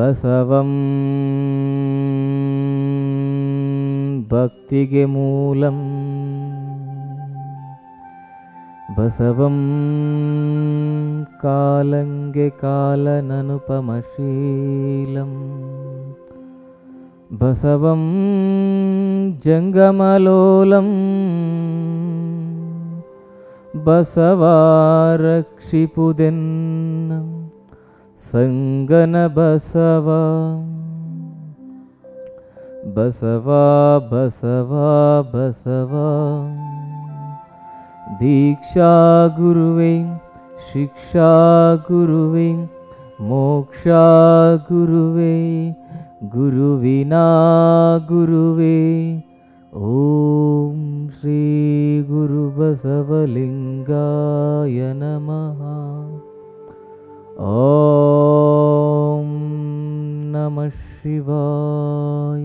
ಬಸವಂ ಭಕ್ತಿಗೆ ಮೂಲಂ ಬಸವಂ ಕಾಲಂಗೆ ಕಾಲನನುಪಮಶೀಲಂ ಬಸವಂ ಜಂಗಮಲೋಲಂ ಬಸವಾರಕ್ಷಿಪುದೆನ್ನ ಸಂಗನ ಬಸವ ಬಸವ ಬಸವ ಬಸವ ದೀಕ್ಷಾ ಗುರುವೇ ಶಿಕ್ಷಾ ಗುರುವೇ ಮೋಕ್ಷಾ ಗುರುವೇ ಗುರುವಿನಾ ಗುರುವೇ ಓಂ ಶ್ರೀ ಗುರು ಬಸವಲಿಂಗಾಯ ನಮಃ ಓಂ ನಮಃ ಶಿವಾಯ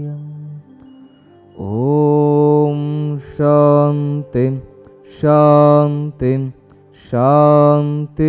ಓಂ ಶಾಂತಿ ಶಾಂತಿ ಶಾಂತಿ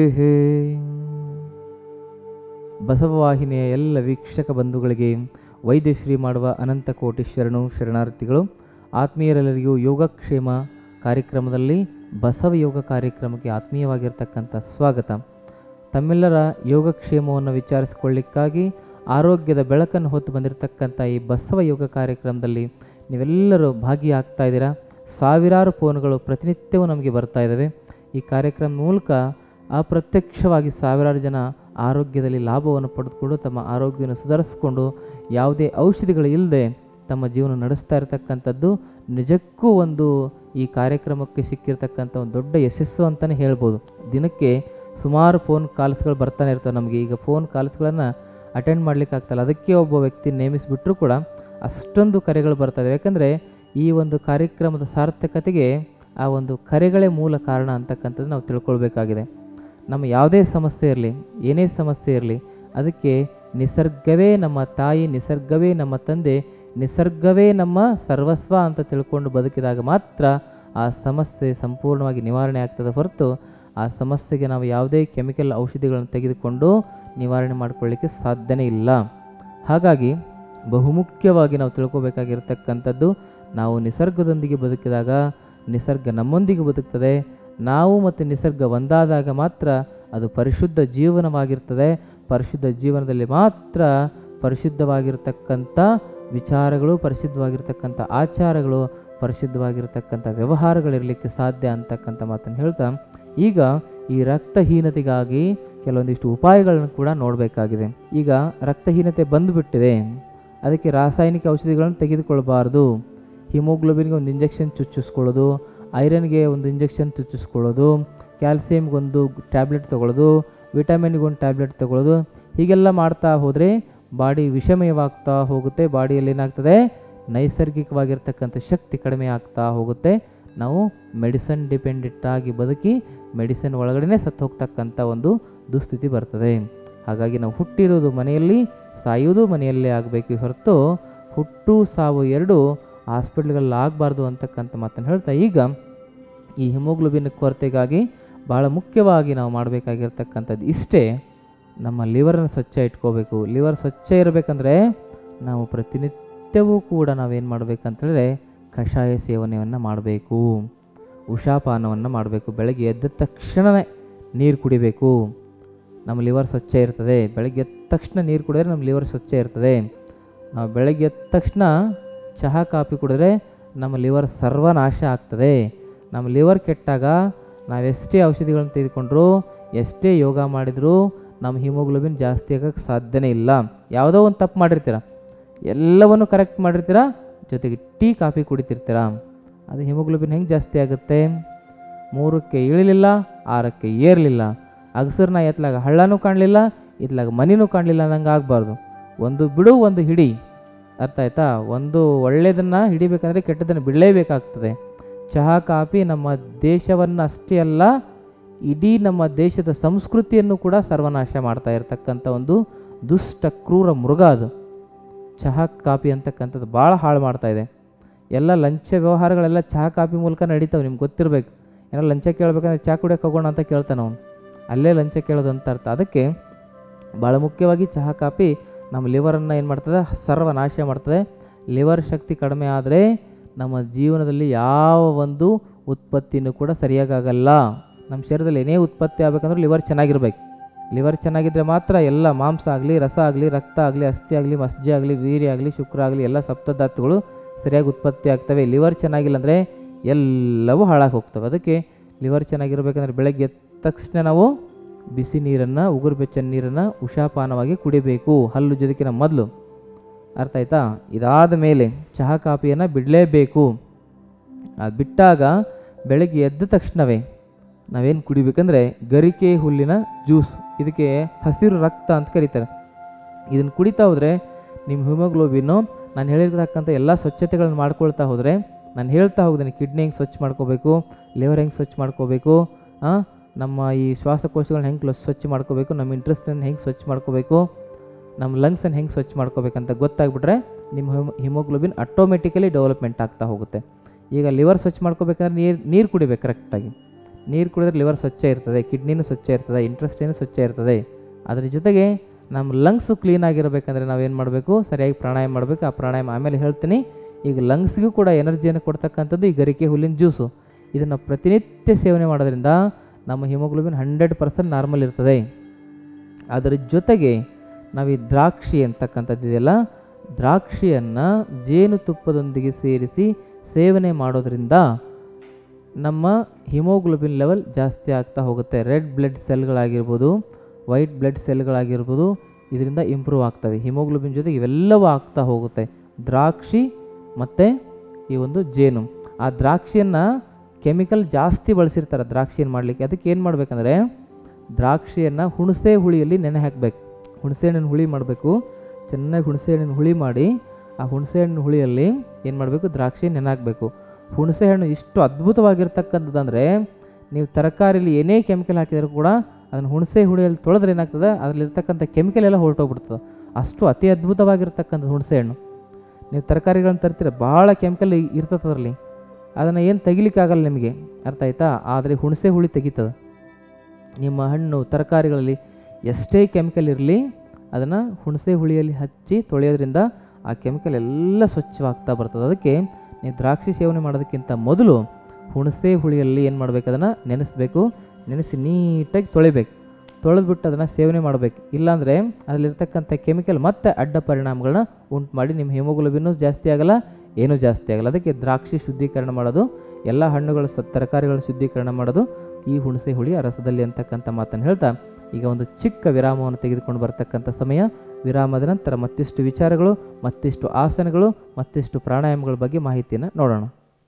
ಬಸವವಾಹಿನಿಯ ಎಲ್ಲ ವೀಕ್ಷಕ ಬಂಧುಗಳಿಗೆ ವೈದ್ಯಶ್ರೀ ಮಾಡುವ ಅನಂತ ಕೋಟಿ ಶರಣು ಶರಣಾರ್ಥಿಗಳು ಆತ್ಮೀಯರೆಲ್ಲರಿಗೂ ಯೋಗಕ್ಷೇಮ ಕಾರ್ಯಕ್ರಮದಲ್ಲಿ ಬಸವ ಯೋಗ ಕಾರ್ಯಕ್ರಮಕ್ಕೆ ಆತ್ಮೀಯವಾಗಿರ್ತಕ್ಕಂಥ ಸ್ವಾಗತ ತಮ್ಮೆಲ್ಲರ ಯೋಗಕ್ಷೇಮವನ್ನು ವಿಚಾರಿಸಿಕೊಳ್ಳಿಕ್ಕಾಗಿ ಆರೋಗ್ಯದ ಬೆಳಕನ್ನು ಹೊತ್ತು ಬಂದಿರತಕ್ಕಂಥ ಈ ಬಸವ ಯೋಗ ಕಾರ್ಯಕ್ರಮದಲ್ಲಿ ನೀವೆಲ್ಲರೂ ಭಾಗಿಯಾಗ್ತಾ ಇದ್ದೀರಾ ಸಾವಿರಾರು ಫೋನ್ಗಳು ಪ್ರತಿನಿತ್ಯವೂ ನಮಗೆ ಬರ್ತಾ ಇದ್ದಾವೆ ಈ ಕಾರ್ಯಕ್ರಮದ ಮೂಲಕ ಅಪ್ರತ್ಯಕ್ಷವಾಗಿ ಸಾವಿರಾರು ಜನ ಆರೋಗ್ಯದಲ್ಲಿ ಲಾಭವನ್ನು ಪಡೆದುಕೊಂಡು ತಮ್ಮ ಆರೋಗ್ಯವನ್ನು ಸುಧಾರಿಸಿಕೊಂಡು ಯಾವುದೇ ಔಷಧಿಗಳು ಇಲ್ಲದೆ ತಮ್ಮ ಜೀವನ ನಡೆಸ್ತಾ ಇರತಕ್ಕಂಥದ್ದು ನಿಜಕ್ಕೂ ಒಂದು ಈ ಕಾರ್ಯಕ್ರಮಕ್ಕೆ ಸಿಕ್ಕಿರ್ತಕ್ಕಂಥ ಒಂದು ದೊಡ್ಡ ಯಶಸ್ಸು ಅಂತಲೇ ಹೇಳ್ಬೋದು ದಿನಕ್ಕೆ ಸುಮಾರು ಫೋನ್ ಕಾಲ್ಸ್ಗಳು ಬರ್ತಾನೆ ಇರ್ತವೆ ನಮಗೆ ಈಗ ಫೋನ್ ಕಾಲ್ಸ್ಗಳನ್ನು ಅಟೆಂಡ್ ಮಾಡ್ಲಿಕ್ಕೆ ಆಗ್ತಲ್ಲ ಅದಕ್ಕೆ ಒಬ್ಬ ವ್ಯಕ್ತಿ ನೇಮಿಸಿಬಿಟ್ರೂ ಕೂಡ ಅಷ್ಟೊಂದು ಕರೆಗಳು ಬರ್ತವೆ ಯಾಕಂದರೆ ಈ ಒಂದು ಕಾರ್ಯಕ್ರಮದ ಸಾರ್ಥಕತೆಗೆ ಆ ಒಂದು ಕರೆಗಳೇ ಮೂಲ ಕಾರಣ ಅಂತಕ್ಕಂಥದ್ದು ನಾವು ತಿಳ್ಕೊಳ್ಬೇಕಾಗಿದೆ ನಮ್ಮ ಯಾವುದೇ ಸಮಸ್ಯೆ ಇರಲಿ ಏನೇ ಸಮಸ್ಯೆ ಇರಲಿ ಅದಕ್ಕೆ ನಿಸರ್ಗವೇ ನಮ್ಮ ತಾಯಿ ನಿಸರ್ಗವೇ ನಮ್ಮ ತಂದೆ ನಿಸರ್ಗವೇ ನಮ್ಮ ಸರ್ವಸ್ವ ಅಂತ ತಿಳ್ಕೊಂಡು ಬದುಕಿದಾಗ ಮಾತ್ರ ಆ ಸಮಸ್ಯೆ ಸಂಪೂರ್ಣವಾಗಿ ನಿವಾರಣೆ ಆಗ್ತದೆ ಹೊರತು ಆ ಸಮಸ್ಯೆಗೆ ನಾವು ಯಾವುದೇ ಕೆಮಿಕಲ್ ಔಷಧಿಗಳನ್ನು ತೆಗೆದುಕೊಂಡು ನಿವಾರಣೆ ಮಾಡಿಕೊಳ್ಳಿಕ್ಕೆ ಸಾಧ್ಯನೇ ಇಲ್ಲ ಹಾಗಾಗಿ ಬಹುಮುಖ್ಯವಾಗಿ ನಾವು ತಿಳ್ಕೊಬೇಕಾಗಿರ್ತಕ್ಕಂಥದ್ದು ನಾವು ನಿಸರ್ಗದೊಂದಿಗೆ ಬದುಕಿದಾಗ ನಿಸರ್ಗ ನಮ್ಮೊಂದಿಗೆ ಬದುಕ್ತದೆ ನಾವು ಮತ್ತು ನಿಸರ್ಗ ಒಂದಾದಾಗ ಮಾತ್ರ ಅದು ಪರಿಶುದ್ಧ ಜೀವನವಾಗಿರ್ತದೆ ಪರಿಶುದ್ಧ ಜೀವನದಲ್ಲಿ ಮಾತ್ರ ಪರಿಶುದ್ಧವಾಗಿರ್ತಕ್ಕಂಥ ವಿಚಾರಗಳು ಪರಿಶುದ್ಧವಾಗಿರ್ತಕ್ಕಂಥ ಆಚಾರಗಳು ಪರಿಶುದ್ಧವಾಗಿರ್ತಕ್ಕಂಥ ವ್ಯವಹಾರಗಳಿರಲಿಕ್ಕೆ ಸಾಧ್ಯ ಅಂತಕ್ಕಂಥ ಮಾತನ್ನು ಹೇಳ್ತಾ ಈಗ ಈ ರಕ್ತಹೀನತೆಗಾಗಿ ಕೆಲವೊಂದಿಷ್ಟು ಉಪಾಯಗಳನ್ನು ಕೂಡ ನೋಡಬೇಕಾಗಿದೆ ಈಗ ರಕ್ತಹೀನತೆ ಬಂದುಬಿಟ್ಟಿದೆ ಅದಕ್ಕೆ ರಾಸಾಯನಿಕ ಔಷಧಿಗಳನ್ನು ತೆಗೆದುಕೊಳ್ಬಾರ್ದು ಹಿಮೋಗ್ಲೋಬಿನ್ಗೆ ಒಂದು ಇಂಜೆಕ್ಷನ್ ಚುಚ್ಚಿಸ್ಕೊಳ್ಳೋದು ಐರನ್ಗೆ ಒಂದು ಇಂಜೆಕ್ಷನ್ ಚುಚ್ಚಿಸ್ಕೊಳ್ಳೋದು ಕ್ಯಾಲ್ಸಿಯಮ್ಗೆ ಒಂದು ಟ್ಯಾಬ್ಲೆಟ್ ತೊಗೊಳ್ಳೋದು ವಿಟಮಿನ್ಗೆ ಒಂದು ಟ್ಯಾಬ್ಲೆಟ್ ತೊಗೊಳ್ಳೋದು ಹೀಗೆಲ್ಲ ಮಾಡ್ತಾ ಹೋದರೆ ಬಾಡಿ ವಿಷಮಯವಾಗ್ತಾ ಹೋಗುತ್ತೆ ಬಾಡಿಯಲ್ಲಿ ಏನಾಗ್ತದೆ ನೈಸರ್ಗಿಕವಾಗಿರ್ತಕ್ಕಂಥ ಶಕ್ತಿ ಕಡಿಮೆ ಆಗ್ತಾ ಹೋಗುತ್ತೆ ನಾವು ಮೆಡಿಸನ್ ಡಿಪೆಂಡೆಂಟ್ ಆಗಿ ಬದುಕಿ ಮೆಡಿಸಿನ್ ಒಳಗಡೆ ಸತ್ತು ಹೋಗ್ತಕ್ಕಂಥ ಒಂದು ದುಸ್ಥಿತಿ ಬರ್ತದೆ ಹಾಗಾಗಿ ನಾವು ಹುಟ್ಟಿರೋದು ಮನೆಯಲ್ಲಿ ಸಾಯುವುದು ಮನೆಯಲ್ಲೇ ಆಗಬೇಕು ಹೊರತು ಹುಟ್ಟು ಸಾವು ಎರಡು ಹಾಸ್ಪಿಟ್ಲ್ಗಳಲ್ಲಿ ಆಗಬಾರ್ದು ಅಂತಕ್ಕಂಥ ಮಾತನ್ನು ಹೇಳ್ತಾ ಈಗ ಈ ಹಿಮೋಗ್ಲೋಬಿನ್ ಕೊರತೆಗಾಗಿ ಭಾಳ ಮುಖ್ಯವಾಗಿ ನಾವು ಮಾಡಬೇಕಾಗಿರ್ತಕ್ಕಂಥದ್ದು ಇಷ್ಟೇ ನಮ್ಮ ಲಿವರನ್ನು ಸ್ವಚ್ಛ ಇಟ್ಕೋಬೇಕು ಲಿವರ್ ಸ್ವಚ್ಛ ಇರಬೇಕಂದ್ರೆ ನಾವು ಪ್ರತಿನಿತ್ಯವೂ ಕೂಡ ನಾವೇನು ಮಾಡಬೇಕಂತೇಳಿದ್ರೆ ಕಷಾಯ ಸೇವನೆಯನ್ನು ಮಾಡಬೇಕು ಉಷಾಪಾನವನ್ನು ಮಾಡಬೇಕು ಬೆಳಗ್ಗೆ ಎದ್ದ ತಕ್ಷಣವೇ ನೀರು ಕುಡಿಬೇಕು ನಮ್ಮ ಲಿವರ್ ಸ್ವಚ್ಛ ಇರ್ತದೆ ಬೆಳಗ್ಗೆ ಎದ್ದ ತಕ್ಷಣ ನೀರು ಕುಡಿದ್ರೆ ನಮ್ಮ ಲಿವರ್ ಸ್ವಚ್ಛ ಇರ್ತದೆ ನಾವು ಬೆಳಗ್ಗೆ ಎದ್ದ ತಕ್ಷಣ ಚಹಾ ಕಾಫಿ ಕುಡಿದ್ರೆ ನಮ್ಮ ಲಿವರ್ ಸರ್ವನಾಶ ಆಗ್ತದೆ ನಮ್ಮ ಲಿವರ್ ಕೆಟ್ಟಾಗ ನಾವೆಷ್ಟೇ ಔಷಧಿಗಳನ್ನು ತೆಗೆದುಕೊಂಡ್ರು ಎಷ್ಟೇ ಯೋಗ ಮಾಡಿದರೂ ನಮ್ಮ ಹಿಮೋಗ್ಲೋಬಿನ್ ಜಾಸ್ತಿ ಆಗೋಕ್ಕೆ ಸಾಧ್ಯನೇ ಇಲ್ಲ ಯಾವುದೋ ಒಂದು ತಪ್ಪು ಮಾಡಿರ್ತೀರ ಎಲ್ಲವನ್ನು ಕರೆಕ್ಟ್ ಮಾಡಿರ್ತೀರ ಜೊತೆಗೆ ಟೀ ಕಾಫಿ ಕುಡಿತಿರ್ತೀರ ಅದು ಹಿಮೋಗ್ಲೋಬಿನ್ ಹೆಂಗೆ ಜಾಸ್ತಿ ಆಗುತ್ತೆ ಮೂರಕ್ಕೆ ಇಳಿಲಿಲ್ಲ ಆರಕ್ಕೆ ಏರಲಿಲ್ಲ ಅಗಸರ್ನ ಎತ್ತಲಾಗ ಹಳ್ಳನೂ ಕಾಣಲಿಲ್ಲ ಇತ್ಲಾಗ ಮನಿನೂ ಕಾಣಲಿಲ್ಲ ಅನ್ನಂಗೆ ಆಗಬಾರ್ದು ಒಂದು ಬಿಡು ಒಂದು ಹಿಡಿ ಅರ್ಥ ಆಯ್ತಾ ಒಂದು ಒಳ್ಳೆಯದನ್ನು ಹಿಡಿಬೇಕಂದ್ರೆ ಕೆಟ್ಟದನ್ನು ಬಿಡಲೇಬೇಕಾಗ್ತದೆ ಚಹಾ ಕಾಫಿ ನಮ್ಮ ದೇಶವನ್ನು ಅಷ್ಟೇ ಅಲ್ಲ ಇಡೀ ನಮ್ಮ ದೇಶದ ಸಂಸ್ಕೃತಿಯನ್ನು ಕೂಡ ಸರ್ವನಾಶ ಮಾಡ್ತಾ ಇರತಕ್ಕಂಥ ಒಂದು ದುಷ್ಟ ಕ್ರೂರ ಮೃಗ ಅದು ಚಹಾ ಕಾಫಿ ಅಂತಕ್ಕಂಥದ್ದು ಭಾಳ ಹಾಳು ಮಾಡ್ತಾ ಇದೆ ಎಲ್ಲ ಲಂಚ ವ್ಯವಹಾರಗಳೆಲ್ಲ ಚಹಾ ಕಾಫಿ ಮೂಲಕ ನಡೀತಾವೆ ನಿಮ್ಗೆ ಗೊತ್ತಿರಬೇಕು ಏನೋ ಲಂಚ ಕೇಳಬೇಕಂದ್ರೆ ಚಹಾ ಕುಡಿಯೋಕೆ ಹೋಗೋಣ ಅಂತ ಕೇಳ್ತಾನೆ ಅವನು ಅಲ್ಲೇ ಲಂಚ ಕೇಳೋದು ಅಂತ ಅರ್ಥ ಅದಕ್ಕೆ ಭಾಳ ಮುಖ್ಯವಾಗಿ ಚಹಾ ಕಾಫಿ ನಮ್ಮ ಲಿವರನ್ನು ಏನು ಮಾಡ್ತದೆ ಸರ್ವನಾಶ ಮಾಡ್ತದೆ ಲಿವರ್ ಶಕ್ತಿ ಕಡಿಮೆ ಆದರೆ ನಮ್ಮ ಜೀವನದಲ್ಲಿ ಯಾವ ಒಂದು ಉತ್ಪತ್ತಿನೂ ಕೂಡ ಸರಿಯಾಗಲ್ಲ ನಮ್ಮ ಶರೀರದಲ್ಲಿ ಏನೇ ಉತ್ಪತ್ತಿ ಆಗಬೇಕಂದ್ರೆ ಲಿವರ್ ಚೆನ್ನಾಗಿರ್ಬೇಕು ಲಿವರ್ ಚೆನ್ನಾಗಿದ್ದರೆ ಮಾತ್ರ ಎಲ್ಲ ಮಾಂಸ ಆಗಲಿ ರಸ ಆಗಲಿ ರಕ್ತ ಆಗಲಿ ಅಸ್ಥಿ ಆಗಲಿ ಮಸ್ಜೆ ಆಗಲಿ ವೀರ್ಯ ಆಗಲಿ ಶುಕ್ರ ಆಗಲಿ ಎಲ್ಲ ಸಪ್ತಧಾತುಗಳು ಸರಿಯಾಗಿ ಉತ್ಪತ್ತಿ ಆಗ್ತವೆ ಲಿವರ್ ಚೆನ್ನಾಗಿಲ್ಲ ಅಂದರೆ ಎಲ್ಲವೂ ಹಾಳಾಗಿ ಹೋಗ್ತವೆ ಅದಕ್ಕೆ ಲಿವರ್ ಚೆನ್ನಾಗಿರ್ಬೇಕಂದ್ರೆ ಬೆಳಗ್ಗೆ ಎದ್ದ ತಕ್ಷಣ ನಾವು ಬಿಸಿ ನೀರನ್ನು ಉಗುರು ಬೆಚ್ಚನ ನೀರನ್ನು ಉಷಾಪಾನವಾಗಿ ಕುಡಿಬೇಕು ಹಲ್ಲು ಜೊದಕಿನ ಮೊದಲು ಅರ್ಥ ಆಯ್ತಾ ಇದಾದ ಮೇಲೆ ಚಹಾ ಕಾಫಿಯನ್ನು ಬಿಡಲೇಬೇಕು ಅದು ಬಿಟ್ಟಾಗ ಬೆಳಗ್ಗೆ ಎದ್ದ ತಕ್ಷಣವೇ ನಾವೇನು ಕುಡಿಬೇಕಂದ್ರೆ ಗರಿಕೆ ಹುಲ್ಲಿನ ಜ್ಯೂಸ್ ಇದಕ್ಕೆ ಹಸಿರು ರಕ್ತ ಅಂತ ಕರೀತಾರೆ ಇದನ್ನು ಕುಡಿತಾ ಹೋದರೆ ನಿಮ್ಮ ಹಿಮೋಗ್ಲೋಬಿನ್ನು ನಾನು ಹೇಳಿರ್ತಕ್ಕಂಥ ಎಲ್ಲ ಸ್ವಚ್ಛತೆಗಳನ್ನು ಮಾಡ್ಕೊಳ್ತಾ ಹೋದರೆ ನಾನು ಹೇಳ್ತಾ ಹೋಗ್ತೀನಿ ಕಿಡ್ನಿ ಹೆಂಗೆ ಸ್ವಚ್ಛ ಮಾಡ್ಕೋಬೇಕು ಲಿವರ್ ಹೆಂಗೆ ಸ್ವಚ್ಛ ಮಾಡ್ಕೋಬೇಕು ಆ, ನಮ್ಮ ಈ ಶ್ವಾಸಕೋಶಗಳನ್ನ ಹೆಂಗೆ ಸ್ವಚ್ಛ ಮಾಡ್ಕೋಬೇಕು ನಮ್ಮ ಇಂಟ್ರೆಸ್ಟನ್ನು ಹೆಂಗೆ ಸ್ವಚ್ಛ ಮಾಡ್ಕೋಬೇಕು ನಮ್ಮ ಲಂಗ್ಸನ್ನು ಹೆಂಗೆ ಸ್ವಚ್ಛ ಮಾಡ್ಕೋಬೇಕಂತ ಗೊತ್ತಾಗ್ಬಿಟ್ರೆ ನಿಮ್ಮ ಹಿಮೋ ಹಿಮೋಗ್ಲೋಬಿನ್ ಆಟೋಮೆಟಿಕಲಿ ಡೆವಲಪ್ಮೆಂಟ್ ಆಗ್ತಾ ಹೋಗುತ್ತೆ ಈಗ ಲಿವರ್ ಸ್ವಚ್ಛ ಮಾಡ್ಕೋಬೇಕಾದ್ರೆ ನೀರು ನೀರು ಕುಡಿಬೇಕು ಕರೆಕ್ಟಾಗಿ ನೀರು ಕುಡಿದ್ರೆ ಲಿವರ್ ಸ್ವಚ್ಛ ಇರ್ತದೆ ಕಿಡ್ನಿನೂ ಸ್ವಚ್ಛ ಇರ್ತದೆ ಇಂಟ್ರೆಸ್ಟೇನು ಸ್ವಚ್ಛ ಇರ್ತದೆ ಅದ್ರ ಜೊತೆಗೆ ನಮ್ಮ ಲಂಗ್ಸು ಕ್ಲೀನ್ ಆಗಿರಬೇಕಂದ್ರೆ ನಾವೇನು ಮಾಡಬೇಕು ಸರಿಯಾಗಿ ಪ್ರಾಣಾಯಾಮ ಮಾಡಬೇಕು ಆ ಪ್ರಾಣಾಯಾಮ ಆಮೇಲೆ ಹೇಳ್ತೀನಿ ಈಗ ಲಂಗ್ಸ್ಗೂ ಕೂಡ ಎನರ್ಜಿಯನ್ನು ಕೊಡ್ತಕ್ಕಂಥದ್ದು ಈ ಗರಿಕೆ ಹುಲ್ಲಿನ ಜ್ಯೂಸು ಇದನ್ನು ಪ್ರತಿನಿತ್ಯ ಸೇವನೆ ಮಾಡೋದ್ರಿಂದ ನಮ್ಮ ಹಿಮೋಗ್ಲೋಬಿನ್ ಹಂಡ್ರೆಡ್ ಪರ್ಸೆಂಟ್ ನಾರ್ಮಲ್ ಇರ್ತದೆ ಅದರ ಜೊತೆಗೆ ನಾವು ಈ ದ್ರಾಕ್ಷಿ ಅಂತಕ್ಕಂಥದ್ದು ಇದೆಯಲ್ಲ ದ್ರಾಕ್ಷಿಯನ್ನು ಜೇನುತುಪ್ಪದೊಂದಿಗೆ ಸೇರಿಸಿ ಸೇವನೆ ಮಾಡೋದ್ರಿಂದ ನಮ್ಮ ಹಿಮೋಗ್ಲೋಬಿನ್ ಲೆವೆಲ್ ಜಾಸ್ತಿ ಆಗ್ತಾ ಹೋಗುತ್ತೆ ರೆಡ್ ಬ್ಲಡ್ ಸೆಲ್ಗಳಾಗಿರ್ಬೋದು ವೈಟ್ ಬ್ಲಡ್ ಸೆಲ್ಗಳಾಗಿರ್ಬೋದು ಇದರಿಂದ ಇಂಪ್ರೂವ್ ಆಗ್ತವೆ ಹಿಮೋಗ್ಲೋಬಿನ್ ಜೊತೆಗೆ ಇವೆಲ್ಲವೂ ಆಗ್ತಾ ಹೋಗುತ್ತೆ ದ್ರಾಕ್ಷಿ ಮತ್ತು ಈ ಒಂದು ಜೇನು ಆ ದ್ರಾಕ್ಷಿಯನ್ನು ಕೆಮಿಕಲ್ ಜಾಸ್ತಿ ಬಳಸಿರ್ತಾರೆ ದ್ರಾಕ್ಷಿಯನ್ನು ಮಾಡಲಿಕ್ಕೆ ಅದಕ್ಕೆ ಏನು ಮಾಡಬೇಕಂದ್ರೆ ದ್ರಾಕ್ಷಿಯನ್ನು ಹುಣಸೆ ಹುಳಿಯಲ್ಲಿ ನೆನೆ ಹಾಕಬೇಕು ಹುಣಸೆ ಹಣ್ಣಿನ ಹುಳಿ ಮಾಡಬೇಕು ಚೆನ್ನಾಗಿ ಹುಣಸೆ ಹಣ್ಣಿನ ಹುಳಿ ಮಾಡಿ ಆ ಹುಣಸೆ ಹಣ್ಣಿನ ಹುಳಿಯಲ್ಲಿ ಏನು ಮಾಡಬೇಕು ದ್ರಾಕ್ಷಿ ನೆನೆ ಹಾಕಬೇಕು ಹುಣಸೆ ಹಣ್ಣು ಇಷ್ಟು ಅದ್ಭುತವಾಗಿರ್ತಕ್ಕಂಥದ್ದಂದರೆ ನೀವು ತರಕಾರಿಲಿ ಏನೇ ಕೆಮಿಕಲ್ ಹಾಕಿದರೂ ಕೂಡ ಅದನ್ನು ಹುಣಸೆ ಹುಳಿಯಲ್ಲಿ ತೊಳೆದ್ರೆ ಏನಾಗ್ತದೆ ಅದರಲ್ಲಿರ್ತಕ್ಕಂಥ ಕೆಮಿಕಲ್ ಎಲ್ಲ ಹೊರಟೋಗ್ಬಿಡ್ತದೆ ಅಷ್ಟು ಅತಿ ಅದ್ಭುತವಾಗಿರ್ತಕ್ಕಂಥದ್ದು ಹುಣಸೆ ಹಣ್ಣು ನೀವು ತರಕಾರಿಗಳನ್ನ ತರ್ತೀರ ಭಾಳ ಕೆಮಿಕಲ್ ಇರ್ತದೆ ಅದರಲ್ಲಿ ಅದನ್ನು ಏನು ತೆಗಿಲಿಕ್ಕಾಗಲ್ಲ ನಿಮಗೆ ಅರ್ಥ ಆಯ್ತಾ ಆದರೆ ಹುಣಸೆ ಹುಳಿ ತೆಗಿತದೆ ನಿಮ್ಮ ಹಣ್ಣು ತರಕಾರಿಗಳಲ್ಲಿ ಎಷ್ಟೇ ಕೆಮಿಕಲ್ ಇರಲಿ ಅದನ್ನು ಹುಣಸೆ ಹುಳಿಯಲ್ಲಿ ಹಚ್ಚಿ ತೊಳೆಯೋದ್ರಿಂದ ಆ ಕೆಮಿಕಲ್ ಎಲ್ಲ ಸ್ವಚ್ಛವಾಗ್ತಾ ಬರ್ತದೆ ಅದಕ್ಕೆ ನೀವು ದ್ರಾಕ್ಷಿ ಸೇವನೆ ಮಾಡೋದಕ್ಕಿಂತ ಮೊದಲು ಹುಣಸೆ ಹುಳಿಯಲ್ಲಿ ಏನು ಮಾಡಬೇಕು ಅದನ್ನು ನೆನೆಸ್ಬೇಕು ನೆನೆಸಿ ನೀಟಾಗಿ ತೊಳಿಬೇಕು ತೊಳೆದ್ಬಿಟ್ಟು ಅದನ್ನು ಸೇವನೆ ಮಾಡಬೇಕು ಇಲ್ಲಾಂದರೆ ಅದರಲ್ಲಿರ್ತಕ್ಕಂಥ ಕೆಮಿಕಲ್ ಮತ್ತೆ ಅಡ್ಡ ಪರಿಣಾಮಗಳನ್ನ ಉಂಟು ಮಾಡಿ ನಿಮ್ಮ ಹಿಮೋಗ್ಲೋಬಿನ್ನೂ ಜಾಸ್ತಿ ಆಗಲ್ಲ ಏನೂ ಜಾಸ್ತಿ ಆಗಲ್ಲ ಅದಕ್ಕೆ ದ್ರಾಕ್ಷಿ ಶುದ್ಧೀಕರಣ ಮಾಡೋದು ಎಲ್ಲ ಹಣ್ಣುಗಳು ಸ ತರಕಾರಿಗಳ ಶುದ್ಧೀಕರಣ ಮಾಡೋದು ಈ ಹುಣಸೆ ಹುಳಿ ರಸದಲ್ಲಿ ಅಂತಕ್ಕಂಥ ಮಾತನ್ನು ಹೇಳ್ತಾ ಈಗ ಒಂದು ಚಿಕ್ಕ ವಿರಾಮವನ್ನು ತೆಗೆದುಕೊಂಡು ಬರ್ತಕ್ಕಂಥ ಸಮಯ ವಿರಾಮದ ನಂತರ ಮತ್ತಿಷ್ಟು ವಿಚಾರಗಳು ಮತ್ತಿಷ್ಟು ಆಸನಗಳು ಮತ್ತಿಷ್ಟು ಪ್ರಾಣಾಯಾಮಗಳ ಬಗ್ಗೆ ಮಾಹಿತಿಯನ್ನು ನೋಡೋಣ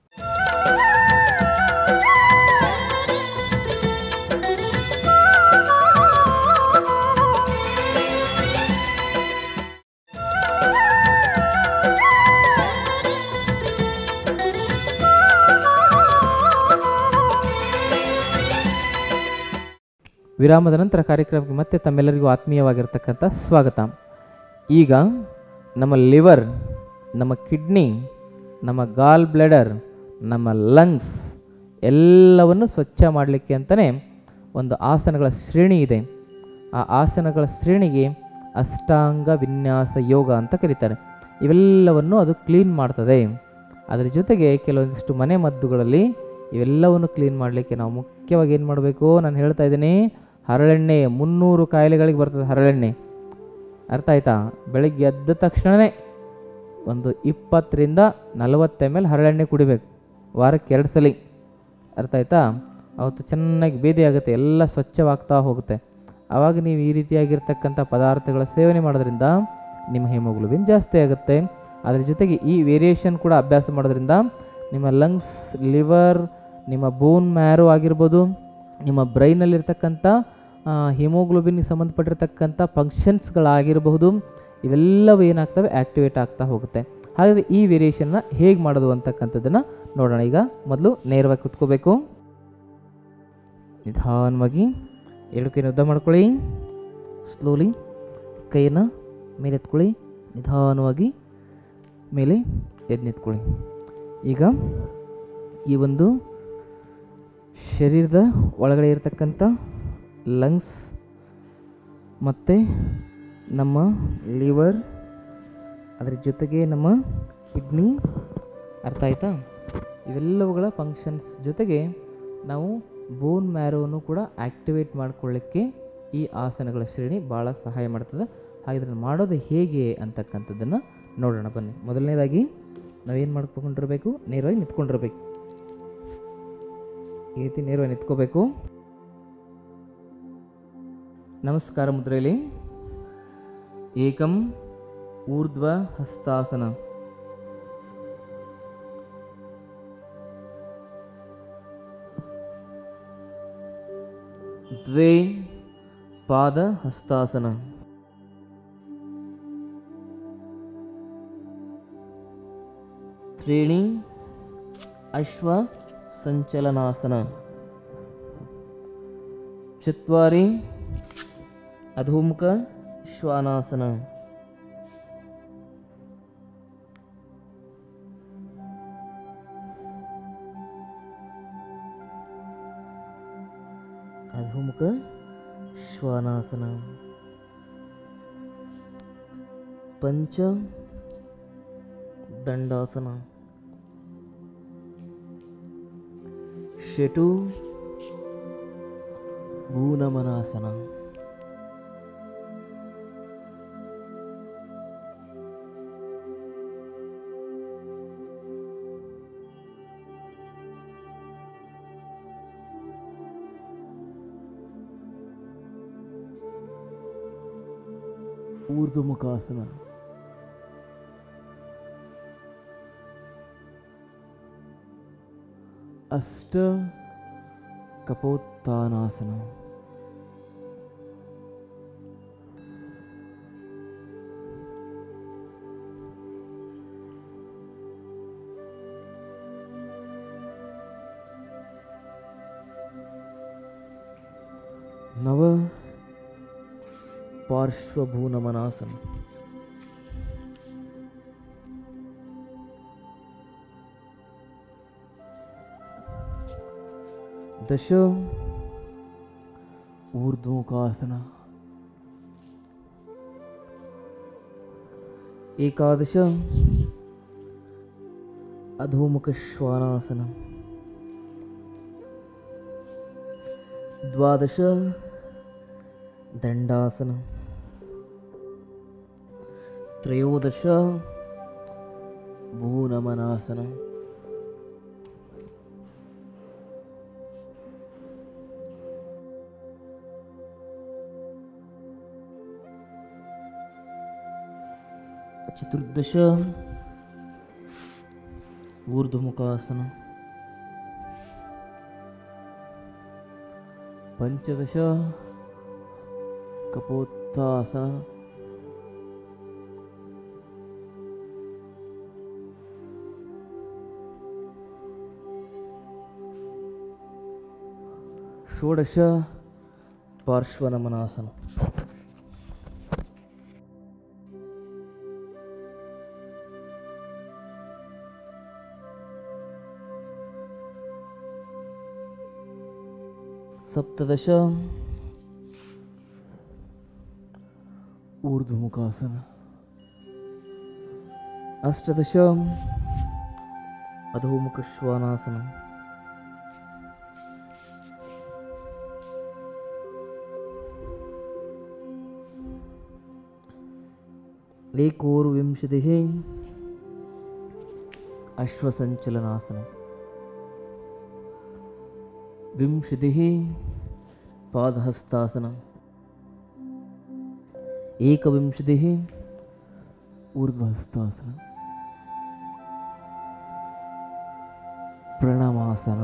ವಿರಾಮದ ನಂತರ ಕಾರ್ಯಕ್ರಮಕ್ಕೆ ಮತ್ತೆ ತಮ್ಮೆಲ್ಲರಿಗೂ ಆತ್ಮೀಯವಾಗಿರ್ತಕ್ಕಂಥ ಸ್ವಾಗತ ಈಗ ನಮ್ಮ ಲಿವರ್ ನಮ್ಮ ಕಿಡ್ನಿ ನಮ್ಮ ಗಾಲ್ ಬ್ಲೆಡರ್ ನಮ್ಮ ಲಂಗ್ಸ್ ಎಲ್ಲವನ್ನು ಸ್ವಚ್ಛ ಮಾಡಲಿಕ್ಕೆ ಅಂತಲೇ ಒಂದು ಆಸನಗಳ ಶ್ರೇಣಿ ಇದೆ ಆ ಆಸನಗಳ ಶ್ರೇಣಿಗೆ ಅಷ್ಟಾಂಗ ವಿನ್ಯಾಸ ಯೋಗ ಅಂತ ಕರೀತಾರೆ ಇವೆಲ್ಲವನ್ನು ಅದು ಕ್ಲೀನ್ ಮಾಡ್ತದೆ ಅದರ ಜೊತೆಗೆ ಕೆಲವೊಂದಿಷ್ಟು ಮನೆ ಮದ್ದುಗಳಲ್ಲಿ ಇವೆಲ್ಲವನ್ನು ಕ್ಲೀನ್ ಮಾಡಲಿಕ್ಕೆ ನಾವು ಮುಖ್ಯವಾಗಿ ಏನು ಮಾಡಬೇಕು ನಾನು ಹೇಳ್ತಾ ಇದ್ದೀನಿ ಹರಳೆಣ್ಣೆ ಮುನ್ನೂರು ಕಾಯಿಲೆಗಳಿಗೆ ಬರ್ತದೆ ಹರಳೆಣ್ಣೆ ಅರ್ಥ ಆಯ್ತಾ ಬೆಳಗ್ಗೆ ಎದ್ದ ತಕ್ಷಣವೇ ಒಂದು ಇಪ್ಪತ್ತರಿಂದ ನಲವತ್ತು ಎಮ್ ಎಲ್ ಹರಳೆಣ್ಣೆ ಕುಡಿಬೇಕು ವಾರಕ್ಕೆ ಎರಡು ಸಲ ಅರ್ಥ ಆಯ್ತಾ ಅವತ್ತು ಚೆನ್ನಾಗಿ ಬೇದಿ ಆಗುತ್ತೆ ಎಲ್ಲ ಸ್ವಚ್ಛವಾಗ್ತಾ ಹೋಗುತ್ತೆ ಆವಾಗ ನೀವು ಈ ರೀತಿಯಾಗಿರ್ತಕ್ಕಂಥ ಪದಾರ್ಥಗಳ ಸೇವನೆ ಮಾಡೋದ್ರಿಂದ ನಿಮ್ಮ ಹಿಮೋಗ್ಲೋಬಿನ್ ಜಾಸ್ತಿ ಆಗುತ್ತೆ ಅದ್ರ ಜೊತೆಗೆ ಈ ವೇರಿಯೇಷನ್ ಕೂಡ ಅಭ್ಯಾಸ ಮಾಡೋದ್ರಿಂದ ನಿಮ್ಮ ಲಂಗ್ಸ್ ಲಿವರ್ ನಿಮ್ಮ ಬೋನ್ ಮ್ಯಾರೋ ಆಗಿರ್ಬೋದು ನಿಮ್ಮ ಬ್ರೈನಲ್ಲಿರ್ತಕ್ಕಂಥ ಹಿಮೋಗ್ಲೋಬಿನ್ಗೆ ಸಂಬಂಧಪಟ್ಟಿರ್ತಕ್ಕಂಥ ಫಂಕ್ಷನ್ಸ್ಗಳಾಗಿರಬಹುದು ಇವೆಲ್ಲವೂ ಏನಾಗ್ತವೆ ಆ್ಯಕ್ಟಿವೇಟ್ ಆಗ್ತಾ ಹೋಗುತ್ತೆ ಹಾಗಾದರೆ ಈ ವೇರಿಯೇಷನ್ನ ಹೇಗೆ ಮಾಡೋದು ಅಂತಕ್ಕಂಥದ್ದನ್ನು ನೋಡೋಣ ಈಗ ಮೊದಲು ನೇರವಾಗಿ ಕುತ್ಕೋಬೇಕು ನಿಧಾನವಾಗಿ ಎರಡು ಕೈನ ಉದ್ದ ಮಾಡ್ಕೊಳ್ಳಿ ಸ್ಲೋಲಿ ಕೈಯನ್ನು ಮೇಲೆ ಎತ್ಕೊಳ್ಳಿ ನಿಧಾನವಾಗಿ ಮೇಲೆ ಎದ್ದು ನಿಂತ್ಕೊಳ್ಳಿ ಈಗ ಈ ಒಂದು ಶರೀರದ ಒಳಗಡೆ ಇರತಕ್ಕಂಥ ಲಂಗ್ಸ್ ಮತ್ತು ನಮ್ಮ ಲಿವರ್ ಅದರ ಜೊತೆಗೆ ನಮ್ಮ ಕಿಡ್ನಿ ಅರ್ಥ ಆಯ್ತಾ ಇವೆಲ್ಲವುಗಳ ಫಂಕ್ಷನ್ಸ್ ಜೊತೆಗೆ ನಾವು ಬೋನ್ ಮ್ಯಾರೋವನ್ನು ಕೂಡ ಆ್ಯಕ್ಟಿವೇಟ್ ಮಾಡ್ಕೊಳ್ಳಿಕ್ಕೆ ಈ ಆಸನಗಳ ಶ್ರೇಣಿ ಭಾಳ ಸಹಾಯ ಮಾಡ್ತದೆ ಹಾಗೆ ಇದನ್ನು ಮಾಡೋದು ಹೇಗೆ ಅಂತಕ್ಕಂಥದ್ದನ್ನು ನೋಡೋಣ ಬನ್ನಿ ಮೊದಲನೇದಾಗಿ ನಾವೇನು ಮಾಡ್ಕೊಂಡಿರಬೇಕು ನೇರವಾಗಿ ನಿಂತ್ಕೊಂಡಿರ್ಬೇಕು ಈ ರೀತಿ ನೇರವಾಗಿ ನಿಂತ್ಕೋಬೇಕು ನಮಸ್ಕಾರ ಮುದ್ರೆಯಲ್ಲಿ ಏಕಂ ಊರ್ಧ್ವ ಹಸ್ತಾಸನ द्वे पादहस्तासन त्रीणि अश्वसञ्चलनासन चत्वारि अधोमुख श्वानासन अधोमुख श्वानासन पंच दंडासन षटु भूनमनासन ऊर्ध्वमुखासन अष्ट कपोत्थानासन नव पार्श्वभूनमनासन दश ऊर्ध्वमुखासन एकादश अधोमुखश्वानासन द्वादश दण्डासन त्रयोदश भूनमनासन चतुर्दश ऊर्ध्वमुखासन पञ्चदश कपोत्थासन षोडश पार्श्वनमनासन सप्तदश ऊर्ध्वमुखासन अष्टदश अधोमुखश्वानासन एकोनविंशतिः अश्वसञ्चलनासनं विंशतिः पादहस्तासनम् एकविंशतिः ऊर्ध्वहस्तासन ಪ್ರಣಾಮಾಸನ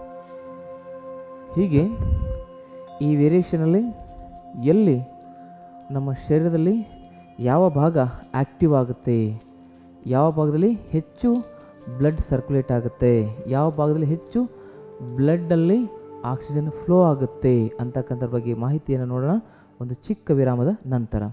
ಹೀಗೆ ಈ ವೇರಿಯೇಷನಲ್ಲಿ ಎಲ್ಲಿ ನಮ್ಮ ಶರೀರದಲ್ಲಿ ಯಾವ ಭಾಗ ಆ್ಯಕ್ಟಿವ್ ಆಗುತ್ತೆ ಯಾವ ಭಾಗದಲ್ಲಿ ಹೆಚ್ಚು ಬ್ಲಡ್ ಸರ್ಕ್ಯುಲೇಟ್ ಆಗುತ್ತೆ ಯಾವ ಭಾಗದಲ್ಲಿ ಹೆಚ್ಚು ಬ್ಲಡ್ಡಲ್ಲಿ ಆಕ್ಸಿಜನ್ ಫ್ಲೋ ಆಗುತ್ತೆ ಅಂತಕ್ಕಂಥದ್ರ ಬಗ್ಗೆ ಮಾಹಿತಿಯನ್ನು ನೋಡೋಣ ಒಂದು ಚಿಕ್ಕ ವಿರಾಮದ ನಂತರ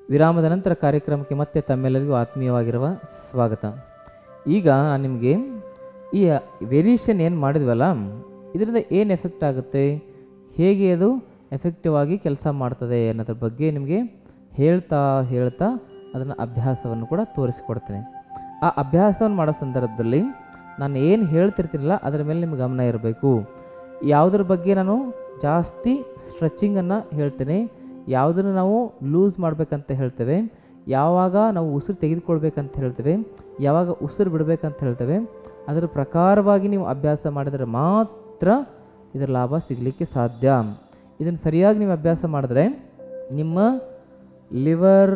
ವಿರಾಮದ ನಂತರ ಕಾರ್ಯಕ್ರಮಕ್ಕೆ ಮತ್ತೆ ತಮ್ಮೆಲ್ಲರಿಗೂ ಆತ್ಮೀಯವಾಗಿರುವ ಸ್ವಾಗತ ಈಗ ನಾನು ನಿಮಗೆ ಈ ವೇರಿಯೇಷನ್ ಏನು ಮಾಡಿದ್ವಲ್ಲ ಇದರಿಂದ ಏನು ಎಫೆಕ್ಟ್ ಆಗುತ್ತೆ ಹೇಗೆ ಅದು ಎಫೆಕ್ಟಿವ್ ಆಗಿ ಕೆಲಸ ಮಾಡ್ತದೆ ಅನ್ನೋದ್ರ ಬಗ್ಗೆ ನಿಮಗೆ ಹೇಳ್ತಾ ಹೇಳ್ತಾ ಅದನ್ನು ಅಭ್ಯಾಸವನ್ನು ಕೂಡ ತೋರಿಸಿಕೊಡ್ತೇನೆ ಆ ಅಭ್ಯಾಸವನ್ನು ಮಾಡೋ ಸಂದರ್ಭದಲ್ಲಿ ನಾನು ಏನು ಹೇಳ್ತಿರ್ತೀನಲ್ಲ ಅದರ ಮೇಲೆ ನಿಮ್ಗೆ ಗಮನ ಇರಬೇಕು ಯಾವುದ್ರ ಬಗ್ಗೆ ನಾನು ಜಾಸ್ತಿ ಸ್ಟ್ರೆಚಿಂಗನ್ನು ಹೇಳ್ತೇನೆ ಯಾವುದನ್ನು ನಾವು ಲೂಸ್ ಮಾಡಬೇಕಂತ ಹೇಳ್ತೇವೆ ಯಾವಾಗ ನಾವು ಉಸಿರು ತೆಗೆದುಕೊಳ್ಬೇಕಂತ ಹೇಳ್ತೇವೆ ಯಾವಾಗ ಉಸಿರು ಬಿಡಬೇಕಂತ ಹೇಳ್ತೇವೆ ಅದರ ಪ್ರಕಾರವಾಗಿ ನೀವು ಅಭ್ಯಾಸ ಮಾಡಿದರೆ ಮಾತ್ರ ಇದರ ಲಾಭ ಸಿಗಲಿಕ್ಕೆ ಸಾಧ್ಯ ಇದನ್ನು ಸರಿಯಾಗಿ ನೀವು ಅಭ್ಯಾಸ ಮಾಡಿದ್ರೆ ನಿಮ್ಮ liver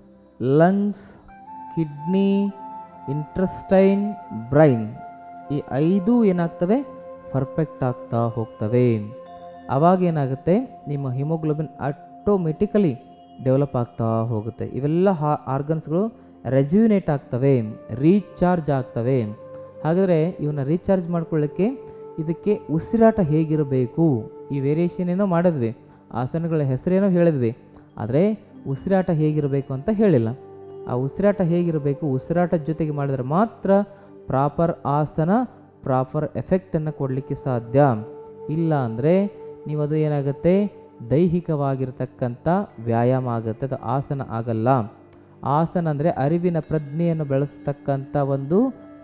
lungs kidney intestine brain ಈ ಐದು ಏನಾಗ್ತವೆ ಪರ್ಫೆಕ್ಟ್ ಆಗ್ತಾ ಹೋಗ್ತವೆ ಆವಾಗ ಏನಾಗುತ್ತೆ ನಿಮ್ಮ ಹಿಮೋಗ್ಲೋಬಿನ್ ಆಟೋಮೆಟಿಕಲಿ ಡೆವಲಪ್ ಆಗ್ತಾ ಹೋಗುತ್ತೆ ಇವೆಲ್ಲ ಹಾ ಆರ್ಗನ್ಸ್ಗಳು ರೆಜ್ಯೂನೇಟ್ ಆಗ್ತವೆ ರೀಚಾರ್ಜ್ ಆಗ್ತವೆ ಹಾಗಾದರೆ ಇವನ್ನ ರೀಚಾರ್ಜ್ ಮಾಡ್ಕೊಳ್ಳಿಕ್ಕೆ ಇದಕ್ಕೆ ಉಸಿರಾಟ ಹೇಗಿರಬೇಕು ಈ ವೇರಿಯೇಷನ್ ಏನೋ ಮಾಡಿದ್ವಿ ಆಸನಗಳ ಹೆಸರೇನೋ ಹೇಳಿದ್ವಿ ಆದರೆ ಉಸಿರಾಟ ಹೇಗಿರಬೇಕು ಅಂತ ಹೇಳಿಲ್ಲ ಆ ಉಸಿರಾಟ ಹೇಗಿರಬೇಕು ಉಸಿರಾಟದ ಜೊತೆಗೆ ಮಾಡಿದರೆ ಮಾತ್ರ ಪ್ರಾಪರ್ ಆಸನ ಪ್ರಾಪರ್ ಎಫೆಕ್ಟನ್ನು ಕೊಡಲಿಕ್ಕೆ ಸಾಧ್ಯ ಇಲ್ಲ ಅಂದರೆ ನೀವು ಅದು ಏನಾಗುತ್ತೆ ದೈಹಿಕವಾಗಿರ್ತಕ್ಕಂಥ ವ್ಯಾಯಾಮ ಆಗುತ್ತೆ ಅದು ಆಸನ ಆಗಲ್ಲ ಆಸನ ಅಂದರೆ ಅರಿವಿನ ಪ್ರಜ್ಞೆಯನ್ನು ಬೆಳೆಸ್ತಕ್ಕಂಥ ಒಂದು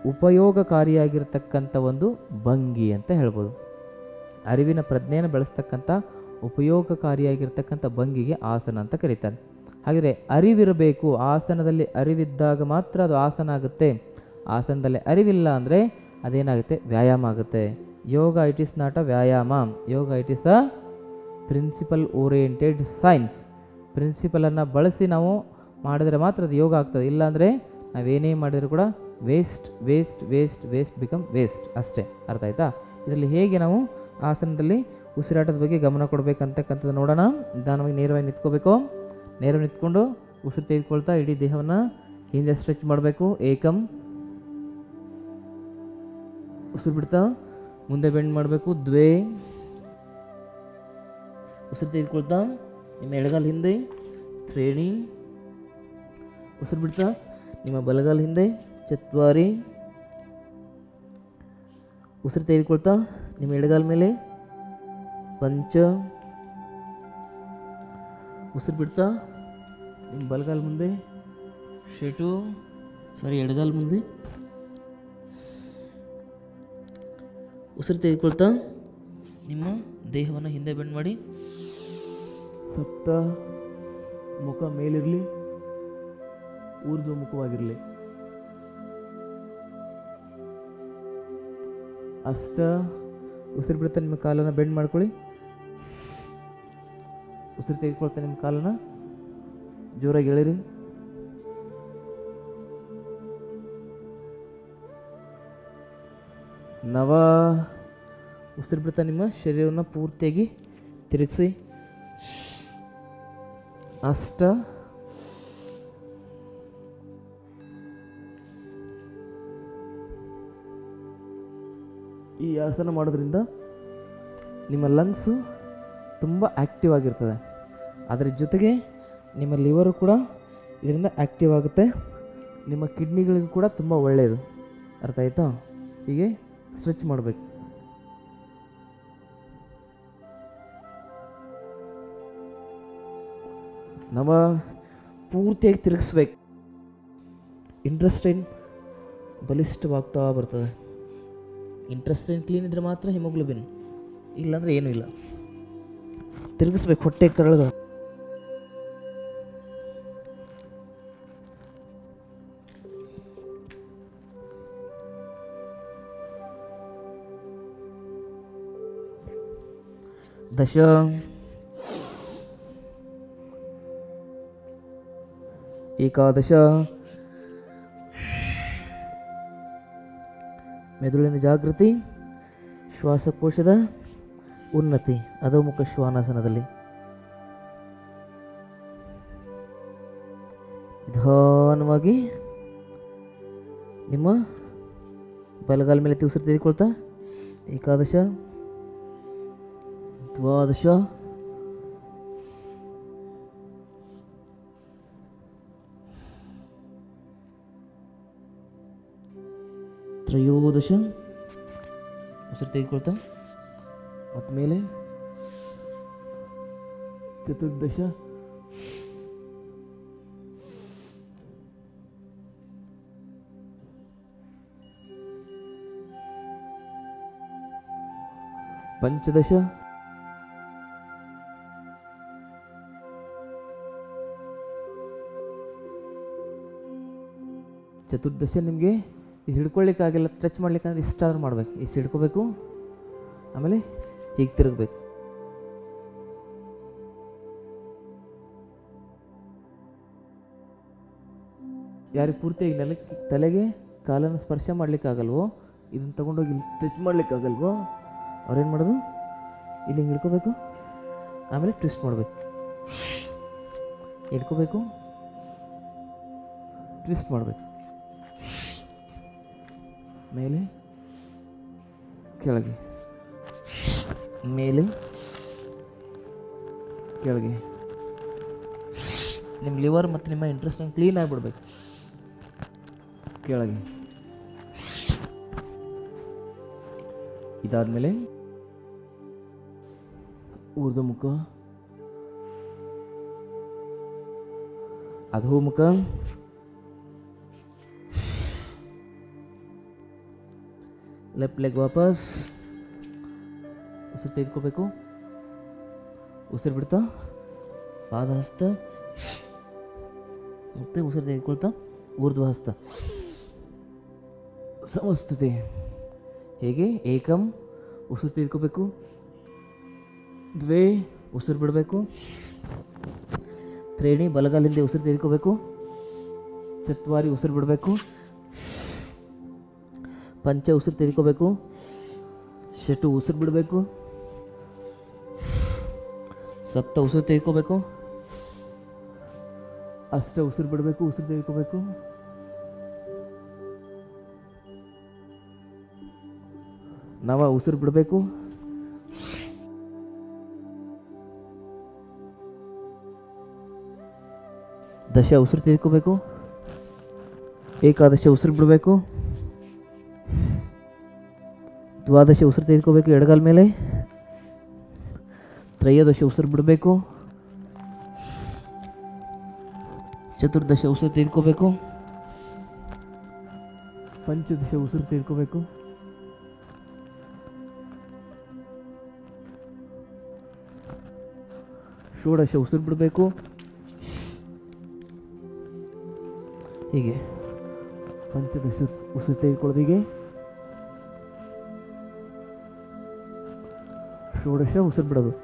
ಉಪಯೋಗಕಾರಿಯಾಗಿರ್ತಕ್ಕಂಥ ಒಂದು ಭಂಗಿ ಅಂತ ಹೇಳ್ಬೋದು ಅರಿವಿನ ಪ್ರಜ್ಞೆಯನ್ನು ಬೆಳೆಸ್ತಕ್ಕಂಥ ಉಪಯೋಗಕಾರಿಯಾಗಿರ್ತಕ್ಕಂಥ ಭಂಗಿಗೆ ಆಸನ ಅಂತ ಕರೀತಾರೆ ಹಾಗಾದರೆ ಅರಿವಿರಬೇಕು ಆಸನದಲ್ಲಿ ಅರಿವಿದ್ದಾಗ ಮಾತ್ರ ಅದು ಆಸನ ಆಗುತ್ತೆ ಆಸನದಲ್ಲಿ ಅರಿವಿಲ್ಲ ಅಂದರೆ ಅದೇನಾಗುತ್ತೆ ವ್ಯಾಯಾಮ ಆಗುತ್ತೆ yoga it is not a ವ್ಯಾಯಾಮ yoga it is a principle oriented science ಪ್ರಿನ್ಸಿಪಲನ್ನು ಬಳಸಿ ನಾವು ಮಾಡಿದರೆ ಮಾತ್ರ ಅದು ಯೋಗ ಆಗ್ತದೆ ಇಲ್ಲಾಂದರೆ ನಾವೇನೇ ಮಾಡಿದರೂ ಕೂಡ waste waste waste waste become waste ಅಷ್ಟೇ ಅರ್ಥ ಆಯ್ತಾ ಇದರಲ್ಲಿ ಹೇಗೆ ನಾವು ಆಸನದಲ್ಲಿ ಉಸಿರಾಟದ ಬಗ್ಗೆ ಗಮನ ಕೊಡಬೇಕಂತಕ್ಕಂಥದ್ದು ನೋಡೋಣ ನಿಧಾನವಾಗಿ ನೇರವಾಗಿ ನಿಂತ್ಕೋಬೇಕು ನೇರವಾಗಿ ನಿಂತ್ಕೊಂಡು ಉಸಿರು ತೆಗೆದುಕೊಳ್ತಾ ಇಡೀ ದೇಹವನ್ನು ಹಿಂದೆ ಸ್ಟ್ರೆಚ್ ಮಾಡಬೇಕು ಏಕಂ ಉಸಿರು ಬಿಡ್ತಾ ಮುಂದೆ ಬೆಂಡ್ ಮಾಡಬೇಕು ದ್ವೇ ಉಸಿರು ತೆಗೆದುಕೊಳ್ತಾ ನಿಮ್ಮ ಎಡಗಾಲ ಹಿಂದೆ ತ್ರೇಣಿ ಉಸಿರು ಬಿಡ್ತಾ ನಿಮ್ಮ ಬಲಗಾಲ ಹಿಂದೆ ಚತ್ವಾರಿ ಉಸಿರು ತೆಗೆದುಕೊಳ್ತಾ ನಿಮ್ಮ ಎಡಗಾಲ ಮೇಲೆ ಪಂಚ ಉಸಿರು ಬಿಡ್ತಾ ನಿಮ್ಮ ಬಲಗಾಲ ಮುಂದೆ ಶೆಟು ಸಾರಿ ಎಡಗಾಲ ಮುಂದೆ ಉಸಿರು ತೆಗೆದುಕೊಳ್ತಾ ನಿಮ್ಮ ದೇಹವನ್ನು ಹಿಂದೆ ಬೆಂಡ್ ಮಾಡಿ ಸಪ್ತ ಮುಖ ಮೇಲಿರಲಿ ಊರ್ಧ್ವ ಮುಖವಾಗಿರಲಿ ಅಷ್ಟ ಉಸಿರು ಬಿಡ್ತಾ ನಿಮ್ಮ ಕಾಲನ್ನು ಬೆಂಡ್ ಮಾಡ್ಕೊಳ್ಳಿ ಉಸಿರು ತೆಗೆದುಕೊಳ್ತಾ ನಿಮ್ಮ ಕಾಲನ್ನು ಜೋರಾಗಿ ಎಳಿರಿ ನವ ಉಸಿರು ಬಿಡ್ತಾ ನಿಮ್ಮ ಶರೀರವನ್ನು ಪೂರ್ತಿಯಾಗಿ ತಿರುಗಿಸಿ ಅಷ್ಟ ಈ ಆಸನ ಮಾಡೋದ್ರಿಂದ ನಿಮ್ಮ ಲಂಗ್ಸು ತುಂಬ ಆ್ಯಕ್ಟಿವ್ ಆಗಿರ್ತದೆ ಅದರ ಜೊತೆಗೆ ನಿಮ್ಮ ಲಿವರು ಕೂಡ ಇದರಿಂದ ಆ್ಯಕ್ಟಿವ್ ಆಗುತ್ತೆ ನಿಮ್ಮ ಕಿಡ್ನಿಗಳಿಗೂ ಕೂಡ ತುಂಬ ಒಳ್ಳೆಯದು ಅರ್ಥ ಆಯ್ತಾ ಹೀಗೆ ಸ್ಟ್ರೆಚ್ ಮಾಡಬೇಕು ನಮ್ಮ ಪೂರ್ತಿಯಾಗಿ ತಿರುಗಿಸ್ಬೇಕು ಇಂಟ್ರೆಸ್ಟೈನ್ ಬಲಿಷ್ಠವಾಗ್ತಾ ಬರ್ತದೆ ಇಂಟ್ರೆಸ್ಟೈನ್ ಕ್ಲೀನ್ ಇದ್ರೆ ಮಾತ್ರ ಹಿಮೋಗ್ಲೋಬಿನ್ ಇಲ್ಲಾಂದ್ರೆ ಏನೂ ಇಲ್ಲ ತಿರುಗಿಸ್ಬೇಕು ಹೊಟ್ಟೆ ಕರಳದ ದಶ ಏಕಾದಶ ಮೆದುಳಿನ ಜಾಗೃತಿ ಶ್ವಾಸಕೋಶದ ಉನ್ನತಿ ಅಧೋಮುಖ ಶ್ವಾನಾಸನದಲ್ಲಿ ನಿಧಾನವಾಗಿ ನಿಮ್ಮ ಬಲಗಾಲ ಮೇಲೆ ಎತ್ತಿ ಉಸಿರು ತೆಗೆದುಕೊಳ್ತಾ ಏಕಾದಶ ದ್ವಾದಶ ತ್ರಯೋದಶ ಉಸಿರು ತೆಗೆದುಕೊಳ್ತಾ ಮತ್ತು ಮೇಲೆ ಚತುರ್ದಶ ಪಂಚದಶ ಚತುರ್ದಶ ನಿಮಗೆ ಇದು ಹಿಡ್ಕೊಳ್ಳಿಕ್ಕಾಗಿಲ್ಲ ಟಚ್ ಮಾಡ್ಲಿಕ್ಕಂದ್ರೆ ಇಷ್ಟಾದ್ರೂ ಮಾಡ್ಬೇಕು ಇಷ್ಟು ಹಿಡ್ಕೋಬೇಕು ಆಮೇಲೆ ಹೀಗೆ ತಿರುಗಬೇಕು ಯಾರಿಗೆ ಪೂರ್ತಿಯಾಗಿ ನೆಲಕ್ಕೆ ತಲೆಗೆ ಕಾಲನ್ನು ಸ್ಪರ್ಶ ಮಾಡ್ಲಿಕ್ಕಾಗಲ್ವೋ ಇದನ್ನು ತಗೊಂಡೋಗಿ ಇಲ್ಲಿ ಟಚ್ ಮಾಡ್ಲಿಕ್ಕಾಗಲ್ವೋ ಅವ್ರೇನು ಮಾಡೋದು ಇಲ್ಲಿ ಹಿಂಗೆ ಹಿಡ್ಕೋಬೇಕು ಆಮೇಲೆ ಟ್ವಿಸ್ಟ್ ಮಾಡಬೇಕು ಹಿಡ್ಕೋಬೇಕು ಟ್ವಿಸ್ಟ್ ಮಾಡಬೇಕು ಮೇಲೆ ಕೆಳಗೆ ಮೇಲೆ ಕೆಳಗೆ ನಿಮ್ಮ ಲಿವರ್ ಮತ್ತು ನಿಮ್ಮ ಇಂಟ್ರೆಸ್ಟ್ ಕ್ಲೀನ್ ಆಗಿಬಿಡ್ಬೇಕು ಕೆಳಗೆ ಇದಾದಮೇಲೆ ಊರ್ಧ ಮುಖ ಅಧೋ ಮುಖ ಲೆಫ್ಟ್ ಲೆಗ್ ವಾಪಸ್ ಉಸಿರು ತೆಗೆದುಕೋಬೇಕು ಉಸಿರು ಬಿಡ್ತಾ ಪಾದ ಹಸ್ತ ಮತ್ತೆ ಉಸಿರು ತೆಗೆದುಕೊಳ್ತಾ ಊರ್ಧ್ವ ಹಸ್ತ ಸಮಸ್ತತೆ ಹೇಗೆ ಏಕಂ ಉಸಿರು ತೆಗೆದುಕೋಬೇಕು ದ್ವೇ ಉಸಿರು ಬಿಡಬೇಕು ತ್ರೇಣಿ ಬಲಗಾಲಿಂದ ಉಸಿರು ತೆಗೆದುಕೋಬೇಕು ಚತ್ವಾರಿ ಉಸಿರು ಬಿಡಬೇಕು ಪಂಚ ಉಸಿರು ತೆಗೆದುಕೋಬೇಕು ಶಟು ಉಸಿರು ಬಿಡಬೇಕು ಸಪ್ತ ಉಸಿರು ತೆಗೆದುಕೋಬೇಕು ಅಷ್ಟ ಉಸಿರು ಬಿಡಬೇಕು ಉಸಿರು ತೆಗೆದುಕೋಬೇಕು ನವ ಉಸಿರು ಬಿಡಬೇಕು ದಶ ಉಸಿರು ತೆಗೆದುಕೋಬೇಕು ಏಕಾದಶ ಉಸಿರು ಬಿಡಬೇಕು ದ್ವಾದಶ ಉಸಿರು ತೆಗೆದುಕೋಬೇಕು ಎಡಗಾಲ ಮೇಲೆ ತ್ರಯೋದಶ ಉಸಿರು ಬಿಡಬೇಕು ಚತುರ್ದಶ ಉಸಿರು ತೆಗೆದುಕೋಬೇಕು ಪಂಚದಶ ಉಸಿರು ತೆಗೆದುಕೋಬೇಕು ಷೋಡಶ ಉಸಿರು ಬಿಡಬೇಕು ಹೀಗೆ ಪಂಚದಶ ಉಸ್- ಉಸಿರು ತೆಗೆದುಕೊಳ್ಳೋದು ಹೀಗೆ ಷೋಡಶ ಉಸಿರು ಬಿಡೋದು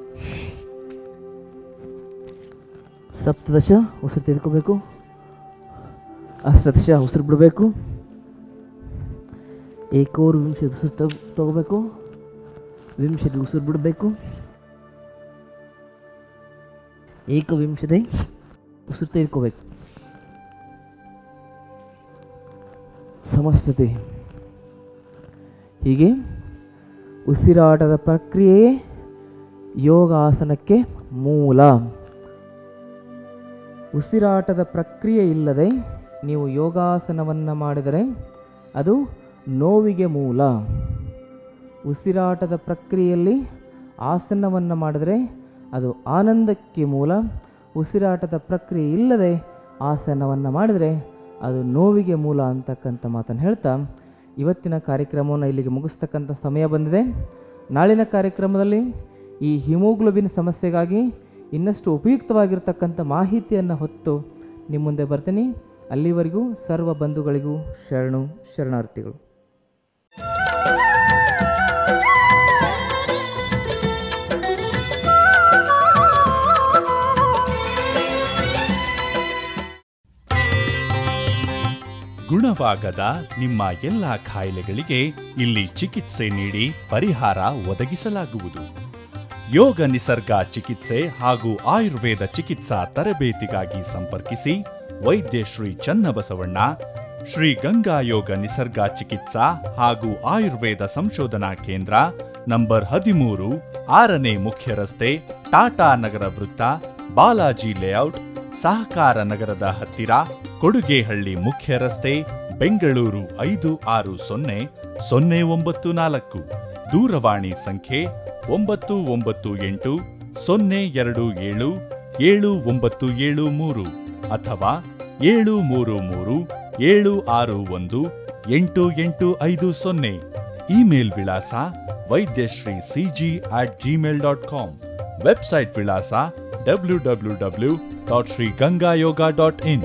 ಸಪ್ತದಶ ಉಸಿರು ತೆಗೆದುಕೋಬೇಕು ಅಷ್ಟದಶ ಉಸಿರು ಬಿಡಬೇಕು ಏಕೋರ್ ವಿಂಶತಿ ಉಸಿರು ತಗೋ- ತಗೋಬೇಕು ವಿಂಶತಿ ಉಸಿರು ಬಿಡಬೇಕು ಏಕವಿಂಶತಿ ಉಸಿರು ತೆಗೆದುಕೋಬೇಕು ಸಮಸ್ತತೆ ಹೀಗೆ ಉಸಿರಾಟದ ಪ್ರಕ್ರಿಯೆಯೇ ಯೋಗಾಸನಕ್ಕೆ ಮೂಲ ಉಸಿರಾಟದ ಪ್ರಕ್ರಿಯೆ ಇಲ್ಲದೆ ನೀವು ಯೋಗಾಸನವನ್ನು ಮಾಡಿದರೆ ಅದು ನೋವಿಗೆ ಮೂಲ ಉಸಿರಾಟದ ಪ್ರಕ್ರಿಯೆಯಲ್ಲಿ ಆಸನವನ್ನು ಮಾಡಿದರೆ ಅದು ಆನಂದಕ್ಕೆ ಮೂಲ ಉಸಿರಾಟದ ಪ್ರಕ್ರಿಯೆ ಇಲ್ಲದೆ ಆಸನವನ್ನು ಮಾಡಿದರೆ ಅದು ನೋವಿಗೆ ಮೂಲ ಅಂತಕ್ಕಂಥ ಮಾತನ್ನು ಹೇಳ್ತಾ ಇವತ್ತಿನ ಕಾರ್ಯಕ್ರಮವನ್ನು ಇಲ್ಲಿಗೆ ಮುಗಿಸ್ತಕ್ಕಂಥ ಸಮಯ ಬಂದಿದೆ ನಾಳಿನ ಕಾರ್ಯಕ್ರಮದಲ್ಲಿ ಈ ಹಿಮೋಗ್ಲೋಬಿನ್ ಸಮಸ್ಯೆಗಾಗಿ ಇನ್ನಷ್ಟು ಉಪಯುಕ್ತವಾಗಿರ್ತಕ್ಕಂಥ ಮಾಹಿತಿಯನ್ನು ಹೊತ್ತು ನಿಮ್ಮ ಮುಂದೆ ಬರ್ತೀನಿ ಅಲ್ಲಿವರೆಗೂ ಸರ್ವ ಬಂಧುಗಳಿಗೂ ಶರಣು ಶರಣಾರ್ಥಿಗಳು ಗುಣವಾಗದ ನಿಮ್ಮ ಎಲ್ಲ ಕಾಯಿಲೆಗಳಿಗೆ ಇಲ್ಲಿ ಚಿಕಿತ್ಸೆ ನೀಡಿ ಪರಿಹಾರ ಒದಗಿಸಲಾಗುವುದು ಯೋಗ ನಿಸರ್ಗ ಚಿಕಿತ್ಸೆ ಹಾಗೂ ಆಯುರ್ವೇದ ಚಿಕಿತ್ಸಾ ತರಬೇತಿಗಾಗಿ ಸಂಪರ್ಕಿಸಿ ವೈದ್ಯ ಶ್ರೀ ಚನ್ನಬಸವಣ್ಣ ಶ್ರೀ ಗಂಗಾ ಯೋಗ ನಿಸರ್ಗ ಚಿಕಿತ್ಸಾ ಹಾಗೂ ಆಯುರ್ವೇದ ಸಂಶೋಧನಾ ಕೇಂದ್ರ ನಂಬರ್ ಹದಿಮೂರು ಆರನೇ ಮುಖ್ಯ ರಸ್ತೆ ಟಾಟಾ ನಗರ ವೃತ್ತ ಬಾಲಾಜಿ ಲೇಔಟ್ ಸಹಕಾರ ನಗರದ ಹತ್ತಿರ ಕೊಡುಗೆಹಳ್ಳಿ ಮುಖ್ಯ ರಸ್ತೆ ಬೆಂಗಳೂರು ಐದು ಆರು ಸೊನ್ನೆ ಸೊನ್ನೆ ಒಂಬತ್ತು ನಾಲ್ಕು ದೂರವಾಣಿ ಸಂಖ್ಯೆ ಒಂಬತ್ತು ಒಂಬತ್ತು ಎಂಟು ಸೊನ್ನೆ ಎರಡು ಏಳು ಏಳು ಒಂಬತ್ತು ಏಳು ಮೂರು ಅಥವಾ ಏಳು ಮೂರು ಮೂರು ಏಳು ಆರು ಒಂದು ಎಂಟು ಎಂಟು ಐದು ಸೊನ್ನೆ ಇಮೇಲ್ ವಿಳಾಸ Vaidyashri CG at Gmail dot com website ವಿಳಾಸ W W W dot Shri Gangayoga dot in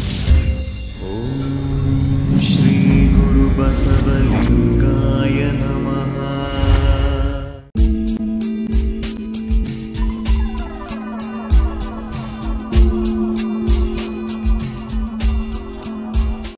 श्रीगुरुबसवलिङ्गाय नमः